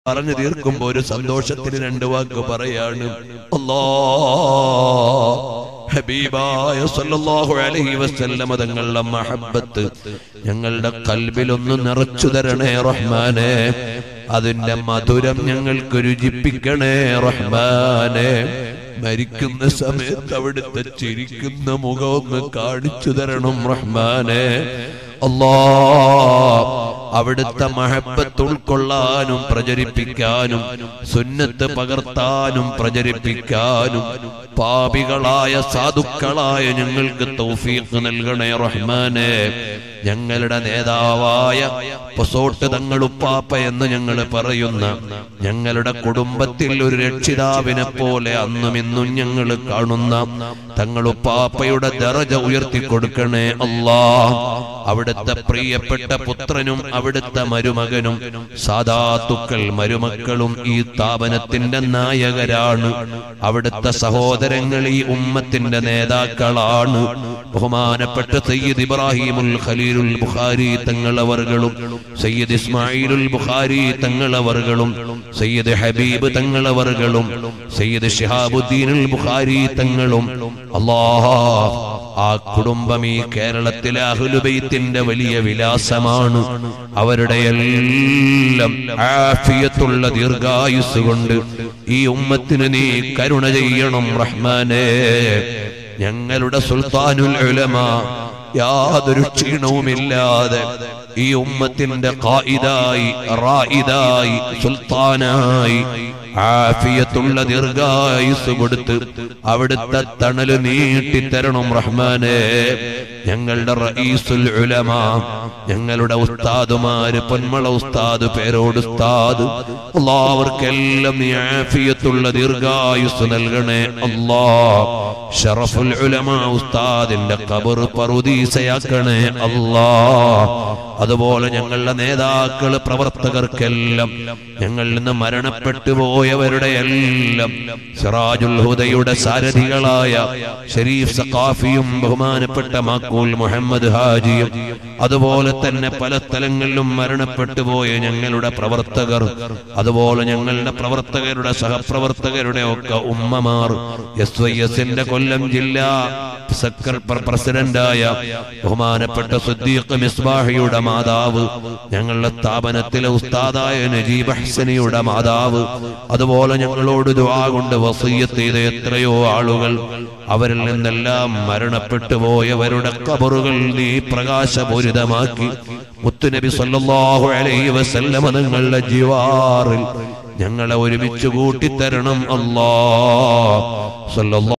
പറഞ്ഞു തീർക്കുമ്പോ ഒരു സന്തോഷത്തിന് രണ്ട് വാക്ക് പറയാണ് അല്ലാ ഹബീബായ സല്ലല്ലാഹു അലൈഹി വസല്ലമ തങ്ങളുടെ മഹബത്ത് ഞങ്ങളുടെ കൽബിലൊന്ന് നിറച്ചു തരണേ റഹ്മാനെ അതിന്റെ മധുരം ഞങ്ങൾക്ക് രുചിപ്പിക്കണേ റഹ്മാനെ മരിക്കുന്ന സമയത്ത് അവിടുത്തെ ചിരിക്കുന്ന മുഖം ഒന്ന് കാണിച്ചു തരണം റഹ്മാനെ അല്ലാ അവിടുത്തെ മഹബത്ത് ഉൾക്കൊള്ളാനും പ്രചരിപ്പിക്കാനും സുന്നത്ത് പകർത്താനും പ്രചരിപ്പിക്കാനും പാപികളായ സാധുക്കളായ ഞങ്ങൾക്ക് തൗഫീഖ് നൽകണേ റഹ്മാനെ ഞങ്ങളുടെ നേതാവായ പൊസോട്ട് തങ്ങളുപ്പാപ്പ എന്ന് ഞങ്ങൾ പറയുന്ന ഞങ്ങളുടെ കുടുംബത്തിൽ ഒരു രക്ഷിതാവിനെ പോലെ അന്നും ഇന്നും ഞങ്ങൾ കാണുന്ന തങ്ങളുപ്പാപ്പയുടെ ദറജ ഉയർത്തി കൊടുക്കണേ അല്ലാ അവിടുത്തെ പ്രിയപ്പെട്ട പുത്രനും അവിടുത്തെ മരുമകനും സാധാത്തുക്കൾ മരുമക്കളും ഈ സ്ഥാപനത്തിന്റെ നായകരാണ് അവിടുത്തെ സഹോദരങ്ങൾ ഈ ഉമ്മത്തിന്റെ നേതാക്കളാണ് ബഹുമാനപ്പെട്ട സയ്യിദ് ഇബ്രാഹിമുൽ ഖലീലുൽ ബുഖാരി തങ്ങളവറുകളും സയ്യിദ് ഇസ്മായിലുൽ ബുഖാരി തങ്ങളവറുകളും സയ്യിദ് ഹബീബ് തങ്ങളവറുകളും സയ്യിദ് ഷിഹാബുദ്ദീനുൽ ബുഖാരി തങ്ങളും അല്ലാഹ് ആ കുടുംബം ഈ കേരളത്തിലെ അഹ്ലുബൈത്തിന്റെ വലിയ വിലാസമാണ് അവരുടെ എല്ലാം ആഫിയത്തുള്ള ദീർഘായുസ് കൊണ്ട് ഈ ഉമ്മത്തിന് നീ കരുണ ചെയ്യണം റഹ്മാനേ ഞങ്ങളുടെ സുൽത്താനുൽ ഉലമ യാതൊരു ക്ഷീണവുമില്ലാതെ ഈ ഉമ്മത്തിന്റെ ഖായിദായി റായിദായി സുൽത്താനായി ആഫിയത്തുള്ള ദീർഘായുസ് കൊടുത്ത് അവിടുത്തെ തണല് നീട്ടിത്തരണം റഹ്മാനെ ഞങ്ങളുടെ റഈസുൽ ഉലമ ഞങ്ങളുടെ ഉസ്താദുമാര് പൊന്മള ഉസ്താദ് പേരോട് ഉസ്താദ് അവർക്കെല്ലാം നീ ആഫിയത്തുള്ള ദീർഘായുസ് നൽകണേ അല്ലാ ഷറഫുൽ ഉലമ ഉസ്താദിന്റെ ഖബർ പറുദീസയാക്കണേ അല്ലാ അതുപോലെ ഞങ്ങളുടെ നേതാക്കള് പ്രവർത്തകർക്കെല്ലാം ഞങ്ങളിൽ നിന്ന് മരണപ്പെട്ടു പോയവരുടെ എല്ലാം സിറാജുൽ ഹുദയുടെ സാരഥികളായ ഷരീഫ് സഖാഫിയും ബഹുമാനപ്പെട്ട മാക്കൂൽ മുഹമ്മദ് ഹാജിയും അതുപോലെ തന്നെ പല സ്ഥലങ്ങളിലും മരണപ്പെട്ടു പോയ ഞങ്ങളുടെ പ്രവർത്തകർ അതുപോലെ ഞങ്ങളുടെ പ്രവർത്തകരുടെ സഹപ്രവർത്തകരുടെ ഒക്കെ ഉമ്മമാർ എസ് വൈ എസിന്റെ കൊല്ലം ജില്ലാ സെക്രട്ടറി പ്രസിഡന്റായ ബഹുമാനപ്പെട്ട സുദ്ദീഖ് മിസ്ബാഹിയുടെ മാതാവ് ഞങ്ങളുടെ സ്ഥാപനത്തിലെ ഉസ്താദായ നജീബ് ഹസനിയുടെ മാതാവ് അതുപോലെ ഞങ്ങളോട് ദുആ കൊണ്ട് വസീയത്ത് ചെയ്ത എത്രയോ ആളുകൾ അവരിൽ നിന്നെല്ലാം മരണപ്പെട്ടു പോയവരുടെ കബറുകൾ നീ പ്രകാശപൂരിതമാക്കി മുത്തുനബി സല്ലല്ലാഹു അലൈഹി വസല്ലമ നിങ്ങളുടെ ജിവാറിൽ ഞങ്ങളെ ഒരുമിച്ച് കൂട്ടിത്തരണം അല്ലാ സല്ലല്ലാഹു